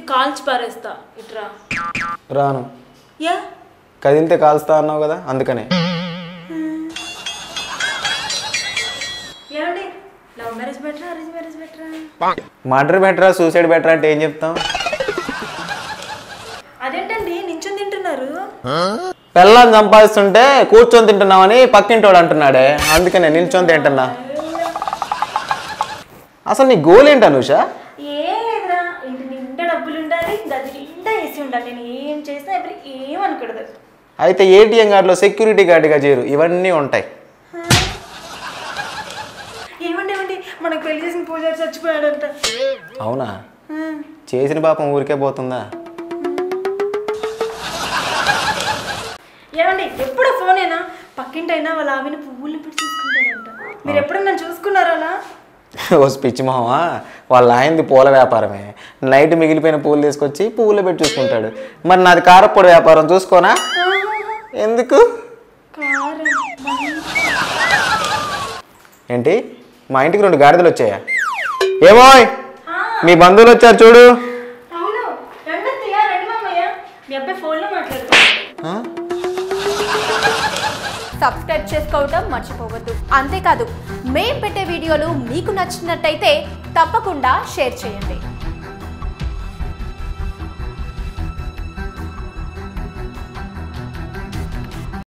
కాల్చి పారేస్తా ఇట్రా రాను యా కదిలితే కాల్స్తా అన్నావు కదా అందుకనే ఏమండి లవ్ మ్యారేజ్ బెటరా అరేంజ్ మ్యారేజ్ బెటరా మర్డర్ బెటరా సూసైడ్ బెటరా అంటే ఏం చెప్తాం అదేంటండి నించొని తింటున్నారు పిల్లని సంపాదిస్తుంటే కూర్చొని తింటున్నామని పక్కింటోడు అంటున్నాడే అందుకనే నిల్చొని తింటున్నా అసలు నీ గోల్ ఏంటి అనూష ఏం లేదురా ఇంటి నిండా డబ్బులు ఉండాలి గది నిండా వేసి ఉండాలి నేను ఏం చేసినా ఎవరు ఏం అనకూడదు అయితే ఏటీఎం కార్డులో సెక్యూరిటీ గార్డుగా చేరు ఇవన్నీ ఉంటాయి ఏమండి ఏమండి మనకు పెళ్లి చేసిన పూజారి చచ్చిపోయాడంట అవునా చేసిన పాపం ఊరికే పోతుందా ఏమండి ఎప్పుడు ఫోనేనా పక్కింటైనా వాళ్ళ ఆవిని పువ్వులు పెట్టి చూసుకుంటాడంట మీరు ఎప్పుడన్నా చూసుకున్నారా అలా ఓ పిచ్చి మొహమా వాళ్ళ ఆయనది పూల వ్యాపారమే నైట్ మిగిలిపోయిన పూలు తీసుకొచ్చి పువ్వులో పెట్టి చూసుకుంటాడు మరి నాది కారప్పొడి వ్యాపారం చూసుకోనా ఎందుకు కారం ఏంటి మా ఇంటికి రెండు గాడిదలు వచ్చాయా ఏమోయ్ మీ బంధువులు వచ్చారు చూడు అవును రెండు అత్తయ్య రెండు మామయ్య మీ అబ్బాయి ఫోన్లో మాట్లాడుతున్నాడు ఆ? సబ్స్క్రైబ్ చేసుకోవడం మర్చిపోవద్దు అంతేకాదు మేం పెట్టే వీడియోలు మీకు నచ్చినట్టయితే తప్పకుండా షేర్ చేయండి